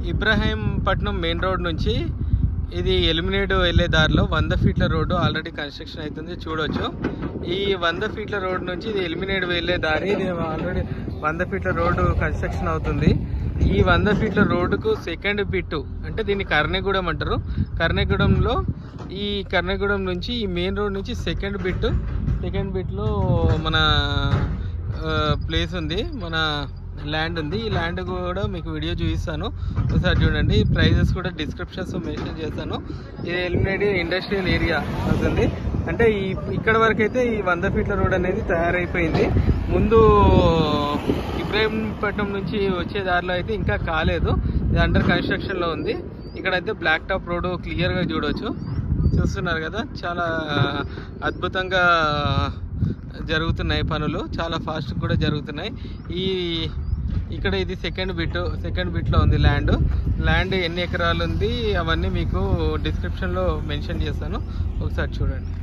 Ibrahimpatnam main road నుంచి ఇది eliminate వెళ్ళే దారిలో వంద ఫీట్ల రోడ్డు ఆల్రెడీ కన్స్ట్రక్షన్ అవుతుంది చూడొచ్చు ఈ వంద ఫీట్ల రోడ్ నుంచి ఇది ఎలిమినేట్ వెళ్ళే దారి ఇది ఆల్రెడీ వంద ఫీట్ల రోడ్డు కన్స్ట్రక్షన్ అవుతుంది ఈ వంద ఫీట్ల రోడ్డుకు సెకండ్ బిట్ అంటే దీన్ని కర్ణగూడెం అంటారు కర్ణగూడెంలో ఈ కర్ణగూడెం నుంచి ఈ మెయిన్ రోడ్ నుంచి సెకండ్ బిట్ సెకండ్ బిట్లో మన ప్లేస్ ఉంది మన ల్యాండ్ ఉంది ఈ ల్యాండ్ కూడా మీకు వీడియో చూపిస్తాను ఒకసారి చూడండి ప్రైజెస్ కూడా డిస్క్రిప్షన్స్ మెన్షన్ చేస్తాను ఇది ఎలిమినేట్ ఇండస్ట్రియల్ ఏరియా అవుతుంది అంటే ఈ ఇక్కడ వరకు అయితే ఈ వంద ఫీట్ల రోడ్ అనేది తయారైపోయింది ముందు ఇబ్రాహీంపట్నం నుంచి వచ్చే దారిలో అయితే ఇంకా కాలేదు ఇది అండర్ కన్స్ట్రక్షన్లో ఉంది ఇక్కడైతే బ్లాక్ టాప్ రోడ్ క్లియర్గా చూడవచ్చు చూస్తున్నారు కదా చాలా అద్భుతంగా జరుగుతున్నాయి పనులు చాలా ఫాస్ట్ కూడా జరుగుతున్నాయి ఈ ఇక్కడ ఇది సెకండ్ బిట్ సెకండ్ బిట్లో ఉంది ల్యాండ్ ల్యాండ్ ఎన్ని ఎకరాలు ఉంది అవన్నీ మీకు డిస్క్రిప్షన్లో మెన్షన్ చేస్తాను ఒకసారి చూడండి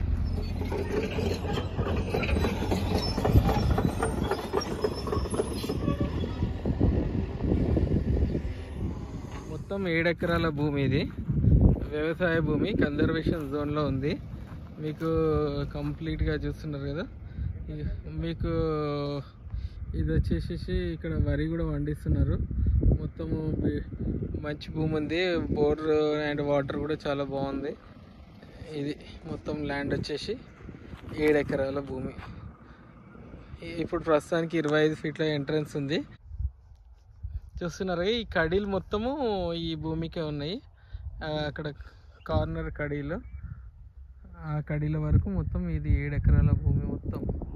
మొత్తం ఏడు ఎకరాల భూమి ఇది వ్యవసాయ భూమి కన్జర్వేషన్ జోన్లో ఉంది మీకు కంప్లీట్గా చూస్తున్నారు కదా ఇ- మీకు ఇది వచ్చేసేసి ఇక్కడ వరి కూడా పండిస్తున్నారు మొత్తము బి- మంచి భూమి ఉంది బోర్ అండ్ వాటర్ కూడా చాలా బాగుంది ఇది మొత్తం ల్యాండ్ వచ్చేసి ఏడు ఎకరాల భూమి ఇ- ఇప్పుడు ప్రస్తుతానికి ఇరవై ఐదు ఫీట్ల ఎంట్రన్స్ ఉంది చూస్తున్నారు ఈ కడీలు మొత్తము ఈ భూమికే ఉన్నాయి ఆ, అక్కడ కార్నర్ కడీలు ఆ కడీల వరకు మొత్తం ఇది ఏడు ఎకరాల భూమి మొత్తం